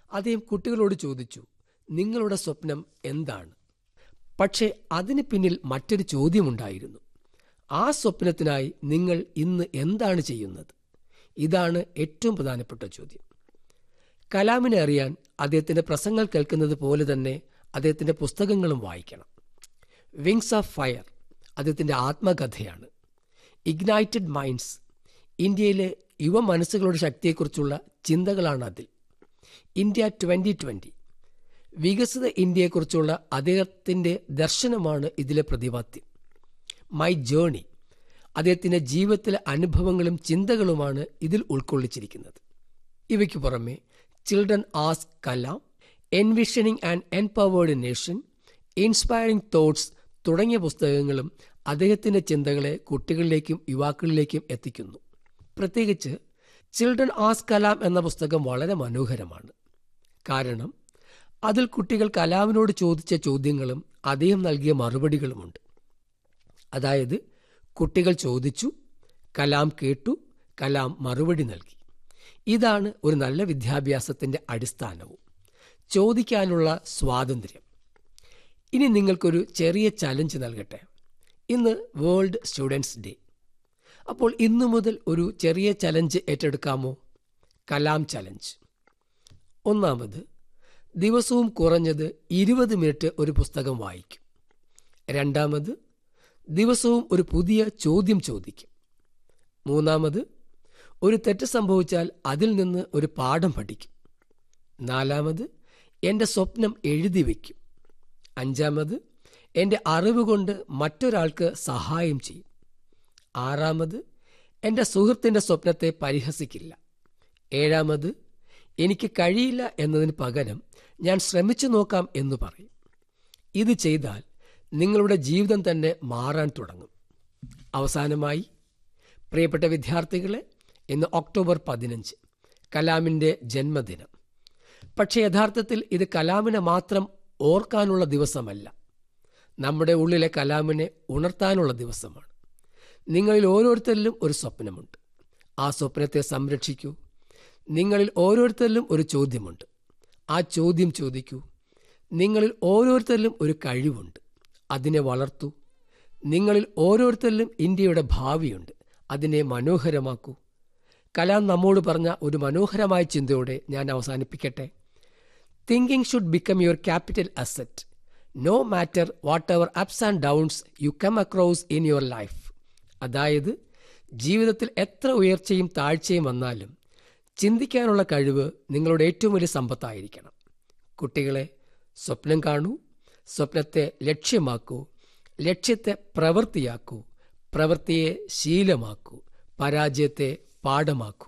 അദ്ദേഹം കുട്ടികളോട് ചോദിച്ചു നിങ്ങളുടെ സ്വപ്നം എന്താണ് പക്ഷേ അതിന് പിന്നിൽ മറ്റൊരു ചോദ്യമുണ്ടായിരുന്നു ആ സ്വപ്നത്തിനായി നിങ്ങൾ ഇന്ന് എന്താണ് ചെയ്യുന്നത് ഇതാണ് ഏറ്റവും പ്രധാനപ്പെട്ട ചോദ്യം കലാമിനെ അറിയാൻ അദ്ദേഹത്തിന്റെ പ്രസംഗങ്ങൾ കേൾക്കുന്നത് പോലെ തന്നെ അദ്ദേഹത്തിന്റെ പുസ്തകങ്ങളും വായിക്കണം വിങ്സ് ഓഫ് ഫയർ അദ്ദേഹത്തിന്റെ ആത്മകഥയാണ് ഇഗ്നൈറ്റഡ് മൈൻഡ്സ് ഇന്ത്യയിലെ യുവ മനസ്സുകളുടെ ശക്തിയെക്കുറിച്ചുള്ള ചിന്തകളാണ് അതിൽ ഇന്ത്യ ട്വന്റി ട്വന്റി വികസിത ഇന്ത്യയെക്കുറിച്ചുള്ള അദ്ദേഹത്തിന്റെ ദർശനമാണ് ഇതിലെ പ്രതിപാദ്യം മൈ ജേണി അദ്ദേഹത്തിന്റെ ജീവിതത്തിലെ അനുഭവങ്ങളും ചിന്തകളുമാണ് ഇതിൽ ഉൾക്കൊള്ളിച്ചിരിക്കുന്നത് ഇവയ്ക്ക് പുറമെ children ask Kalam envisioning and empowered nation inspiring thoughts തുടങ്ങിയ പുസ്തകങ്ങളും അദ്ദേഹത്തിന്റെ ചിന്തകളെ കുട്ടികളിലേക്കും യുവാക്കളിലേക്കും എത്തിക്കുന്നു പ്രത്യേകിച്ച് ചിൽഡ്രൻ ആസ് കലാം എന്ന പുസ്തകം വളരെ മനോഹരമാണ് കാരണം അതിൽ കുട്ടികൾ കലാമിനോട് ചോദിച്ച ചോദ്യങ്ങളും അദ്ദേഹം നൽകിയ മറുപടികളുമുണ്ട് അതായത് കുട്ടികൾ ചോദിച്ചു കലാം കേട്ടു കലാം മറുപടി നൽകി ഇതാണ് ഒരു നല്ല വിദ്യാഭ്യാസത്തിന്റെ അടിസ്ഥാനവും ചോദിക്കാനുള്ള സ്വാതന്ത്ര്യം ഇനി നിങ്ങൾക്കൊരു ചെറിയ ചലഞ്ച് നൽകട്ടെ ഇന്ന് വേൾഡ് സ്റ്റുഡൻസ് ഡേ അപ്പോൾ ഇന്നു മുതൽ ഒരു ചെറിയ ചലഞ്ച് ഏറ്റെടുക്കാമോ കലാം ചലഞ്ച് ഒന്നാമത് ദിവസവും കുറഞ്ഞത് ഇരുപത് മിനിറ്റ് ഒരു പുസ്തകം വായിക്കും രണ്ടാമത് ദിവസവും ഒരു പുതിയ ചോദ്യം ചോദിക്കും മൂന്നാമത് ഒരു തെറ്റ് സംഭവിച്ചാൽ അതിൽ നിന്ന് ഒരു പാഠം പഠിക്കും നാലാമത് എൻ്റെ സ്വപ്നം എഴുതി വയ്ക്കും അഞ്ചാമത് എൻ്റെ അറിവ് കൊണ്ട് മറ്റൊരാൾക്ക് സഹായം ചെയ്യും ആറാമത് എൻ്റെ സുഹൃത്തിൻ്റെ സ്വപ്നത്തെ പരിഹസിക്കില്ല ഏഴാമത് എനിക്ക് കഴിയില്ല എന്നതിന് പകരം ഞാൻ ശ്രമിച്ചു നോക്കാം എന്ന് പറയും ഇത് ചെയ്താൽ നിങ്ങളുടെ ജീവിതം തന്നെ മാറാൻ തുടങ്ങും അവസാനമായി പ്രിയപ്പെട്ട വിദ്യാർത്ഥികളെ ഇന്ന് ഒക്ടോബർ പതിനഞ്ച് കലാമിൻ്റെ ജന്മദിനം പക്ഷേ യഥാർത്ഥത്തിൽ ഇത് കലാമിനെ മാത്രം ഓർക്കാനുള്ള ദിവസമല്ല നമ്മുടെ ഉള്ളിലെ കലാമിനെ ഉണർത്താനുള്ള ദിവസമാണ് നിങ്ങളിൽ ഓരോരുത്തരിലും ഒരു സ്വപ്നമുണ്ട് ആ സ്വപ്നത്തെ സംരക്ഷിക്കൂ നിങ്ങളിൽ ഓരോരുത്തരിലും ഒരു ചോദ്യമുണ്ട് ആ ചോദ്യം ചോദിക്കൂ നിങ്ങളിൽ ഓരോരുത്തരിലും ഒരു കഴിവുണ്ട് അതിനെ വളർത്തൂ നിങ്ങളിൽ ഓരോരുത്തരിലും ഇന്ത്യയുടെ ഭാവിയുണ്ട് അതിനെ മനോഹരമാക്കൂ കലാം നമ്മോട് പറഞ്ഞ ഒരു മനോഹരമായ ചിന്തയോടെ ഞാൻ അവസാനിപ്പിക്കട്ടെ thinking should become your capital asset no matter what ever ups and downs you come across in your life അതായത് ജീവിതത്തിൽ എത്ര ഉയർച്ചയും താഴ്ചയും വന്നാലും ചിന്തിക്കാനുള്ള കഴിവ് നിങ്ങളുടെ ഏറ്റവും വലിയ സമ്പത്തായിരിക്കണം കുട്ടികളെ സ്വപ്നം കാണൂ സ്വപ്നത്തെ ലക്ഷ്യമാക്കൂ ലക്ഷ്യത്തെ പ്രവൃത്തിയാക്കൂ പ്രവൃത്തിയെ ശീലമാക്കൂ പരാജയത്തെ പാഠമാക്കൂ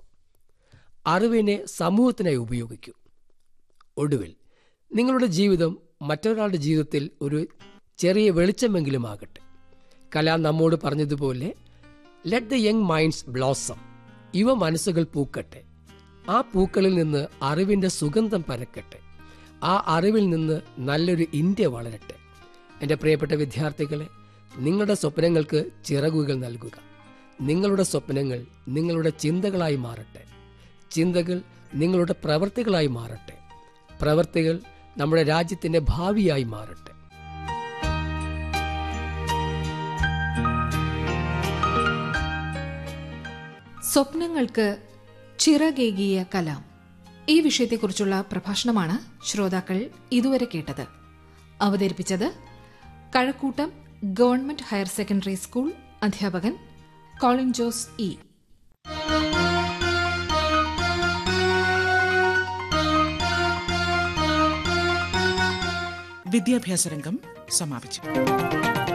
അറിവിനെ സമൂഹത്തിനായി ഉപയോഗിക്കൂ ഒടുവിൽ നിങ്ങളുടെ ജീവിതം മറ്റൊരാളുടെ ജീവിതത്തിൽ ഒരു ചെറിയ വെളിച്ചമെങ്കിലും ആകട്ടെ കലാം നമ്മോട് പറഞ്ഞതുപോലെ let the young minds blossom യുവ മനസ്സുകൾ പൂക്കട്ടെ ആ പൂക്കളിൽ നിന്ന് അറിവിന്റെ സുഗന്ധം പരക്കട്ടെ ആ അറിവിൽ നിന്ന് നല്ലൊരു ഇന്ത്യ വളരട്ടെ എൻ്റെ പ്രിയപ്പെട്ട വിദ്യാർത്ഥികളെ നിങ്ങളുടെ സ്വപ്നങ്ങൾക്ക് ചിറകുകൾ നൽകുക നിങ്ങളുടെ സ്വപ്നങ്ങൾ നിങ്ങളുടെ ചിന്തകളായി മാറട്ടെ ചിന്തകൾ നിങ്ങളുടെ പ്രവൃത്തികളായി മാറട്ടെ പ്രവൃത്തികൾ നമ്മുടെ രാജ്യത്തിന്റെ ഭാവിയായി മാറട്ടെ സ്വപ്നങ്ങൾക്ക് ചിറകേകിയ കലാം ഈ വിഷയത്തെക്കുറിച്ചുള്ള പ്രഭാഷണമാണ് ശ്രോതാക്കൾ ഇതുവരെ കേട്ടത് അവതരിപ്പിച്ചത് Kazhakoottam government higher secondary school അധ്യാപകൻ കോളിൻ ജോസ് ഇ വിദ്യാഭ്യാസ രംഗം സമാപിച്ചു